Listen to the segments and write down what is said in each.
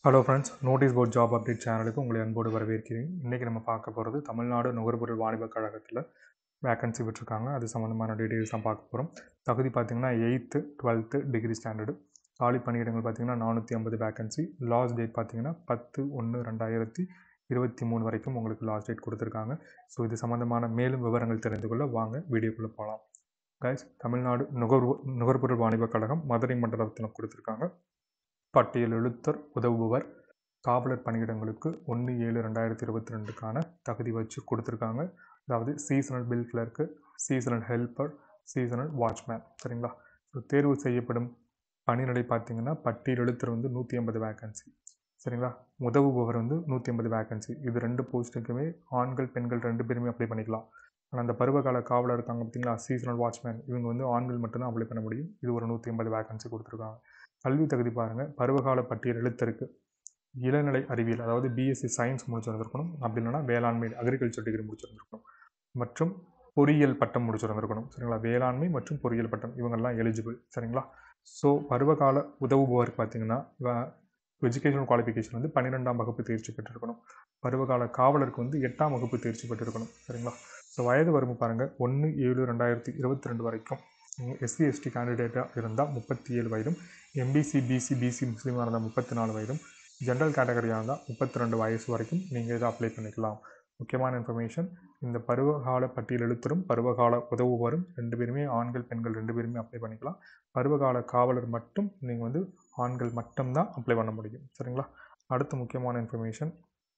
hello friends notice board job update சேனலுக்கு உங்களை அன்போடு வரவேற்கிறேன் இன்றைக்கி நம்ம பார்க்க போகிறது தமிழ்நாடு நுகர்பொருள் வாணிபக் கழகத்தில் வேக்கன்சி விட்டுருக்காங்க அது சம்மந்தமான டீட்டெயில்ஸ் தான் பார்க்க போகிறோம் தகுதி பார்த்திங்கன்னா எயித்து டுவெல்த்து டிகிரி ஸ்டாண்டர்டு காலி பணியிடங்கள் பார்த்திங்கன்னா நானூற்றி ஐம்பது வேக்கன்சி லாஸ்ட் டேட் பார்த்திங்கன்னா பத்து ஒன்று ரெண்டாயிரத்தி இருபத்தி மூணு வரைக்கும் உங்களுக்கு லாஸ்ட் டேட் கொடுத்துருக்காங்க ஸோ இது சம்மந்தமான மேலும் விவரங்கள் தெரிந்து கொள்ள வாங்க வீடியோக்குள்ளே போகலாம் கைஸ் தமிழ்நாடு நுகர்வு நுகர்பொருள் வாணிபக் கழகம் மதுரை மண்டலத்தில் கொடுத்துருக்காங்க பட்டியல் எழுத்தர் உதவுபவர் காவலர் பணியிடங்களுக்கு ஒன்று ஏழு ரெண்டாயிரத்தி இருபத்தி ரெண்டுக்கான தகுதி வச்சு கொடுத்துருக்காங்க அதாவது seasonal bill clerk seasonal helper seasonal watchman சரிங்களா ஸோ தேர்வு செய்யப்படும் பணிநிலை பார்த்தீங்கன்னா பட்டியல் எழுத்தர் வந்து நூற்றி ஐம்பது வேக்கன்சி சரிங்களா உதவுபவர் வந்து நூற்றி ஐம்பது வேக்கன்சி இது ரெண்டு போஸ்ட்டுக்குமே ஆண்கள் பெண்கள் ரெண்டு பேருமே அப்ளை பண்ணிக்கலாம் ஆனால் அந்த பருவகால காவலர் இருக்காங்க பார்த்தீங்களா சீசனல் வாட்ச்மேன் இவங்க வந்து ஆண்கள் மட்டும்தான் அப்ளை பண்ண முடியும் இது ஒரு நூற்றி ஐம்பது வேக்கன்சி கொடுத்துருக்காங்க கல்வி தகுதி பாருங்கள் பருவகால பட்டியல் எழுத்தருக்கு இளநிலை அறிவியல் அதாவது பிஎஸ்சி சயின்ஸ் முடிச்சிருந்திருக்கணும் அப்படி இல்லைன்னா வேளாண்மை அக்ரிகல்ச்சர் டிகிரி முடிச்சிருந்திருக்கணும் மற்றும் பொறியியல் பட்டம் முடிச்சிருந்திருக்கணும் சரிங்களா வேளாண்மை மற்றும் பொறியியல் பட்டம் இவங்கெல்லாம் எலிஜிபிள் சரிங்களா ஸோ பருவகால உதவுபவர் பார்த்தீங்கன்னா எஜுகேஷனல் குவாலிஃபிகேஷன் வந்து பன்னிரெண்டாம் வகுப்பு தேர்ச்சி பெற்றிருக்கணும் பருவகால காவலருக்கு வந்து எட்டாம் வகுப்பு தேர்ச்சி பெற்றிருக்கணும் சரிங்களா ஸோ வயது வரம்பு பாருங்கள் ஒன்று ஏழு ரெண்டாயிரத்தி இருபத்தி ரெண்டு வரைக்கும் எஸ்சி எஸ்டி கேண்டிடேட்டாக இருந்தால் முப்பத்தி ஏழு வயதும் எம்பிசி பிசி பிசி முஸ்லீமாக இருந்தால் முப்பத்தி நாலு வயதும் ஜென்ரல் கேட்டகரியாக இருந்தால் முப்பத்தி ரெண்டு வயசு வரைக்கும் நீங்கள் இதை அப்ளை பண்ணிக்கலாம் முக்கியமான இன்ஃபர்மேஷன் இந்த பருவகால பட்டியல் எழுத்தரும் பருவகால உதவுவரும் ரெண்டு பேருமே ஆண்கள் பெண்கள் ரெண்டு பேருமே அப்ளை பண்ணிக்கலாம் பருவகால காவலர் மட்டும் நீங்கள் வந்து ஆண்கள் மட்டும்தான் அப்ளை பண்ண முடியும் சரிங்களா அடுத்த முக்கியமான இன்ஃபர்மேஷன்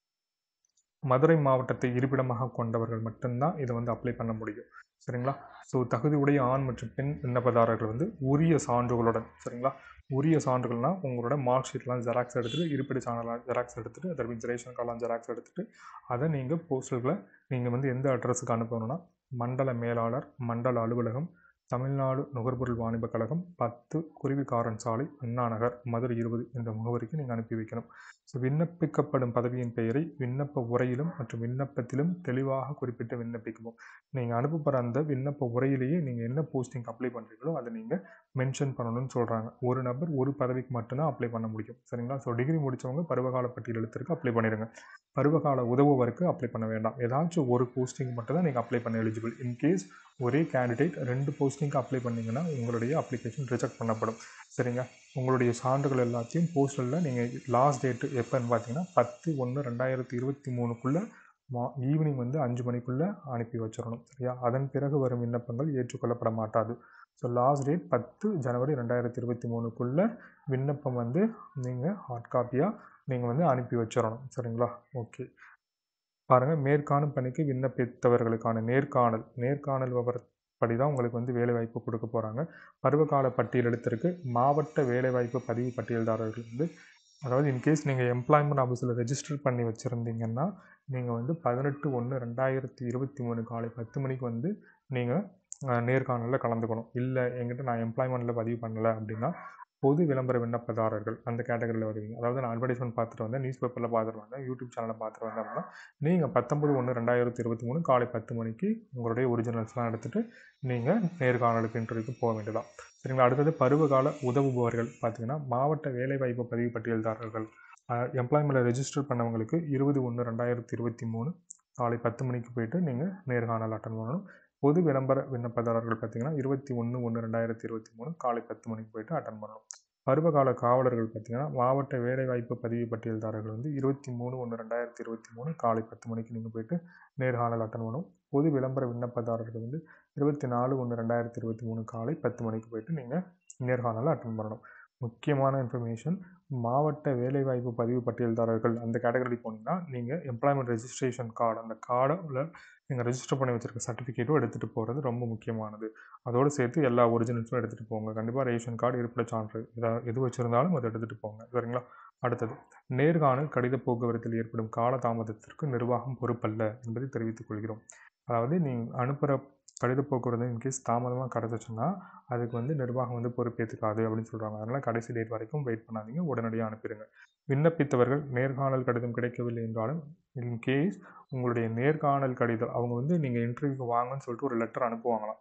மதுரை மாவட்டத்தை இருப்பிடமாக கொண்டவர்கள் மட்டும்தான் இதை வந்து அப்ளை பண்ண முடியும் சரிங்களா ஸோ தகுதியுடைய ஆண் மற்றும் பெண் விண்ணப்பதாரர்கள் வந்து உரிய சான்றுகளுடன் சரிங்களா உரிய சான்றுகள்னால் உங்களோட மார்க் ஷீட்லாம் ஜெராக்ஸ் எடுத்துகிட்டு இருப்பிட சான்றிதழ் ஜெராக்ஸ் எடுத்துகிட்டு அதர் மீன்ஸ் ரேஷன் கார்டெலாம் ஜெராக்ஸ் எடுத்துகிட்டு அதை நீங்கள் போஸ்டல்களை நீங்கள் வந்து எந்த அட்ரஸுக்கு அனுப்பணும்னா மண்டல மேலாளர் மண்டல அலுவலகம் தமிழ்நாடு நுகர்பொருள் வாணிபக் கழகம் பத்து குருவிக்காரன் சாலை அண்ணா நகர் மதுரை இருபது என்ற முகவரிக்கு நீங்கள் அனுப்பி வைக்கணும் ஸோ விண்ணப்பிக்கப்படும் பதவியின் பெயரை விண்ணப்ப உரையிலும் மற்றும் விண்ணப்பத்திலும் தெளிவாக குறிப்பிட்டு விண்ணப்பிக்கவும் நீங்கள் அனுப்பப்படுற அந்த விண்ணப்ப உரையிலேயே நீங்கள் என்ன போஸ்டிங் அப்ளை பண்ணுறீங்களோ அதை நீங்கள் மென்ஷன் பண்ணணும்னு சொல்கிறாங்க ஒரு நபர் ஒரு பதவிக்கு மட்டும்தான் அப்ளை பண்ண முடியும் சரிங்களா ஸோ டிகிரி முடித்தவங்க பருவகால பட்டியல் எழுத்திற்கு அப்ளை பண்ணிடுங்க பருவகால உதவுவருக்கு அப்ளை பண்ண வேண்டாம் ஏதாச்சும் ஒரு போஸ்டிங் மட்டும் தான் நீங்கள் அப்ளை பண்ண எலிஜிபிள் இன்கேஸ் ஒரே கேண்டிடேட் ரெண்டு போஸ்டிங்க்கு அப்ளை பண்ணிங்கன்னா உங்களுடைய அப்ளிகேஷன் ரிஜெக்ட் பண்ணப்படும் சரிங்க உங்களுடைய சான்றுகள் எல்லாத்தையும் போஸ்டலில் நீங்கள் லாஸ்ட் டேட்டு எப்போன்னு பார்த்தீங்கன்னா பத்து ஒன்று ரெண்டாயிரத்தி இருபத்தி மூணுக்குள்ளே மா ஈவினிங் வந்து அஞ்சு மணிக்குள்ளே அனுப்பி வச்சிடணும் சரியா அதன் பிறகு வரும் விண்ணப்பங்கள் ஏற்றுக்கொள்ளப்பட மாட்டாது ஸோ லாஸ்ட் டேட் பத்து ஜனவரி ரெண்டாயிரத்தி இருபத்தி மூணுக்குள்ளே விண்ணப்பம் வந்து நீங்கள் ஹார்ட் காப்பியாக நீங்கள் வந்து அனுப்பி வச்சிடணும் சரிங்களா ஓகே பாருங்கள் மேற்காணும் பணிக்கு விண்ணப்பித்தவர்களுக்கான நேர்காணல் நேர்காணல் விவரப்படி தான் உங்களுக்கு வந்து வேலைவாய்ப்பு கொடுக்க போகிறாங்க பருவகால பட்டியல் எடுத்திருக்கு மாவட்ட வேலைவாய்ப்பு பதிவு பட்டியல்தாரர்கள் வந்து அதாவது இன்கேஸ் நீங்கள் எம்ப்ளாய்மெண்ட் ஆஃபீஸில் ரெஜிஸ்டர் பண்ணி வச்சுருந்தீங்கன்னா நீங்கள் வந்து பதினெட்டு ஒன்று ரெண்டாயிரத்தி இருபத்தி மூணு காலை பத்து மணிக்கு வந்து நீங்கள் நேர்காணலில் கலந்துக்கணும் இல்லை என்கிட்ட நான் எம்ப்ளாய்மெண்ட்டில் பதிவு பண்ணலை அப்படின்னா பொது விளம்பர விண்ணப்பதாரர்கள் அந்த கேட்டகரியில் வருவீங்க அதாவது நான் அட்வர்டைஸ்மெண்ட் பார்த்துட்டு வந்தேன் நியூஸ் பேப்பரில் பார்த்துட்டு வந்தேன் யூடியூப் சேனலில் பார்த்துட்டு வந்தேன் அப்படின்னா நீங்கள் பத்தொம்பது ஒன்று ரெண்டாயிரத்தி இருபத்தி மூணு காலை பத்து மணிக்கு உங்களுடைய ஒரிஜினல்ஸ்லாம் எடுத்துகிட்டு நீங்கள் நேர்காணலுக்கு இன்டர்வியூக்கு போக வேண்டியதான் சரிங்களா அடுத்தது பருவகால உதவுபவர்கள் பார்த்தீங்கன்னா மாவட்ட வேலைவாய்ப்பு பதிவு பட்டியல்தாரர்கள் எம்ப்ளாய்மெண்ட்டில் ரெஜிஸ்டர் பண்ணவங்களுக்கு இருபது ஒன்று ரெண்டாயிரத்தி இருபத்தி மூணு காலை பத்து மணிக்கு போயிட்டு நீங்கள் நேர்காணல் அட்டன் பண்ணணும் பொது விளம்பர விண்ணப்பதாரர்கள் பார்த்தீங்கன்னா இருபத்தி ஒன்று ஒன்று ரெண்டாயிரத்தி இருபத்தி மூணு காலை பத்து மணிக்கு போயிட்டு அட்டன் பண்ணணும் பருவகால காவலர்கள் பார்த்தீங்கன்னா மாவட்ட வேலைவாய்ப்பு பதிவு பட்டியல்தாரர்கள் வந்து இருபத்தி மூணு ஒன்று ரெண்டாயிரத்தி இருபத்தி மூணு காலை பத்து மணிக்கு நீங்கள் போயிட்டு நேர்காணல் அட்டன் பண்ணணும் பொது விளம்பர விண்ணப்பதாரர்கள் வந்து இருபத்தி நாலு ஒன்று ரெண்டாயிரத்தி இருபத்தி மூணு காலை பத்து மணிக்கு போயிட்டு நீங்கள் நேர்காணலை அட்டன் பண்ணணும் முக்கியமான இன்ஃபர்மேஷன் மாவட்ட வேலைவாய்ப்பு பதிவு பட்டியல்தாரர்கள் அந்த கேட்டகரி போனீங்கன்னா நீங்கள் எம்ப்ளாய்மெண்ட் ரெஜிஸ்ட்ரேஷன் கார்டு அந்த கார்டில் நீங்கள் ரெஜிஸ்டர் பண்ணி வச்சுருக்க சர்டிஃபிகேட்டும் எடுத்துகிட்டு போகிறது ரொம்ப முக்கியமானது அதோடு சேர்த்து எல்லா ஒரிஜினல்ஸும் எடுத்துகிட்டு போங்க கண்டிப்பாக ரேஷன் கார்டு இருப்பிட சான்று எதாவது எது வச்சுருந்தாலும் அதை எடுத்துகிட்டு போங்க சரிங்களா அடுத்தது நேர்காணல் கடித போக்குவரத்தில் ஏற்படும் கால தாமதத்திற்கு நிர்வாகம் பொறுப்பல்ல என்பதை தெரிவித்துக் கொள்கிறோம் அதாவது நீங்கள் அனுப்புகிற கடித போக்குவரத்து இன்கேஸ் தாமதமாக கிடச்சிச்சுன்னா அதுக்கு வந்து நிர்வாகம் வந்து பொறுப்பேற்றுக்காது அப்படின்னு சொல்கிறாங்க அதனால் கடைசி டேட் வரைக்கும் வெயிட் பண்ணாதீங்க உடனடியாக அனுப்பிடுங்க விண்ணப்பித்தவர்கள் நேர்காணல் கடிதம் கிடைக்கவில்லை என்றாலும் இன்கேஸ் உங்களுடைய நேர்காணல் கடிதம் அவங்க வந்து நீங்கள் இன்டர்வியூக்கு வாங்கன்னு சொல்லிட்டு ஒரு லெட்டர் அனுப்புவாங்களாம்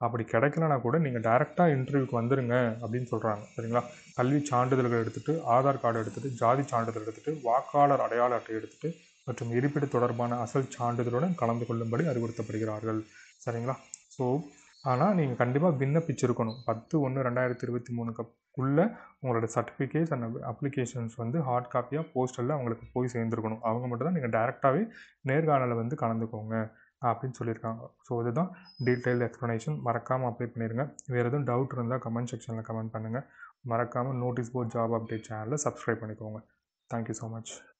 அப்படி கிடைக்கலனா கூட நீங்கள் டைரெக்டாக இன்டர்வியூக்கு வந்துருங்க அப்படின்னு சொல்கிறாங்க சரிங்களா கல்வி சான்றிதழ்கள் எடுத்துகிட்டு ஆதார் கார்டு எடுத்துகிட்டு ஜாதி சான்றிதழ் எடுத்துகிட்டு வாக்காளர் அடையாள அட்டை எடுத்துகிட்டு மற்றும் இருப்பிட தொடர்பான அசல் சான்றிதழுடன் கலந்து கொள்ளும்படி அறிவுறுத்தப்படுகிறார்கள் சரிங்களா ஸோ ஆனால் நீங்கள் கண்டிப்பாக விண்ணப்பிச்சிருக்கணும் பத்து ஒன்று ரெண்டாயிரத்தி இருபத்தி மூணுக்குள்ளே உங்களோட சர்டிஃபிகேட்ஸ் அண்ட் அப்ளிகேஷன்ஸ் வந்து ஹார்ட் காப்பியாக போஸ்டலில் அவங்களுக்கு போய் சேர்ந்துருக்கணும் அவங்க மட்டும் தான் நீங்கள் டேரெக்டாகவே நேர்காணலில் வந்து கலந்துக்கோங்க அப்படின்னு சொல்லியிருக்காங்க ஸோ இதுதான் டீட்டெயில் எக்ஸ்ப்ளனேஷன் மறக்காமல் அப்ளை பண்ணிடுங்க வேறு எதுவும் டவுட் இருந்தால் கமெண்ட் செக்ஷனில் கமெண்ட் பண்ணுங்கள் மறக்காமல் நோட்டீஸ் போர்ட் ஜாப் அப்டேட் சேனலை சப்ஸ்கிரைப் பண்ணிக்கோங்க தேங்க்யூ ஸோ மச்